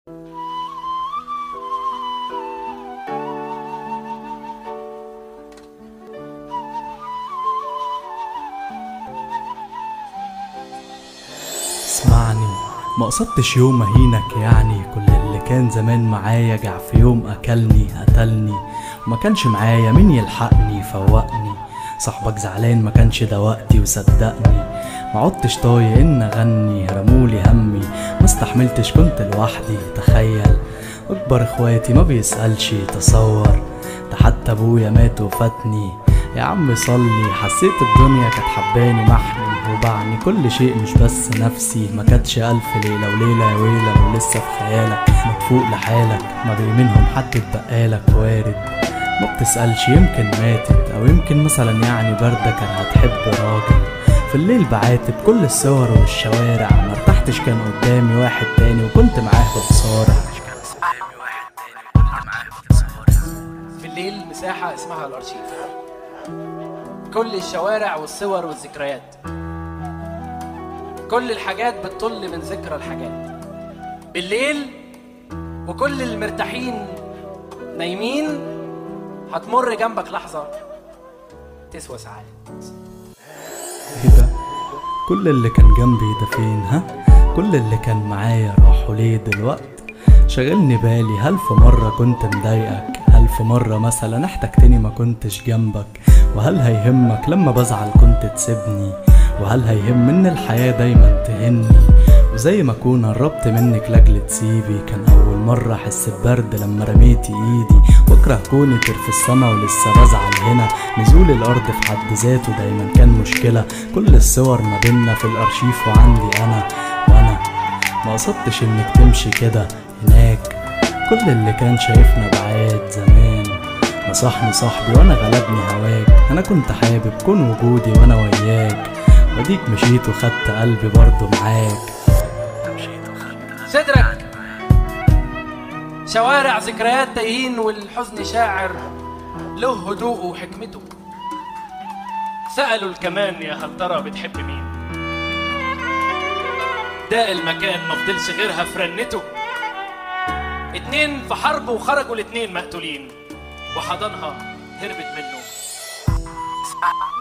اسمعني ما قصدتش يوم اهينك يعني كل اللي كان زمان معايا جع في يوم اكلني قتلني وما كانش معايا مين يلحقني فوقني صاحبك زعلان ما كانش ده وقتي وصدقني ما عدتش طايق ان اغني رمولي همي ما استحملتش كنت لوحدي تخيل اكبر اخواتي ما بيسألش تصور ده حتى ابويا مات وفاتني يا عم صلي حسيت الدنيا كانت حباني محني وبعني كل شيء مش بس نفسي ما كانتش ألف ليلة وليلة يا ويلة ولسه في خيالك مدفوق لحالك ما بين منهم حد اتبقالك وارد ما بتسألش يمكن ماتت أو يمكن مثلا يعني باردة كان هتحب راجل في الليل بعاتب كل الصور والشوارع ما ارتحتش كان قدامي واحد تاني وكنت معاه بتصارع في الليل مساحة اسمها الأرشيف كل الشوارع والصور والذكريات كل الحاجات بتطل من ذكرى الحاجات بالليل وكل المرتاحين نايمين هتمر جنبك لحظة تسوى ساعات ايه ده كل اللي كان جنبي ده فين ها كل اللي كان معايا راحوا ليه دلوقت شغلني بالي هلف مرة كنت مضايقك ألف مرة مثلا احتجتني ما كنتش جنبك وهل هيهمك لما بزعل كنت تسيبني وهل هيهم ان الحياة دايما تهني وزي ما اكون قربت منك لاجل تسيبي كان اول مرة احس ببرد لما رميتي ايدي واكره كوني طير في السما ولسه بزعل هنا نزول الارض في حد ذاته دايما كان مشكلة كل الصور ما بينا في الارشيف وعندي انا وانا ما قصدتش انك تمشي كده هناك كل اللي كان شايفنا بعاد زمان نصحني صاحبي وانا غلبني هواك انا كنت حابب كون وجودي وانا وياك وديك مشيت وخدت قلبي برضه معاك صدرك شوارع ذكريات تايهين والحزن شاعر له هدوءه وحكمته سألوا الكمان يا هل ترى بتحب مين ده المكان ما فضلش غيرها في رنته اتنين في حرب وخرجوا الاتنين مقتولين وحضنها هربت منه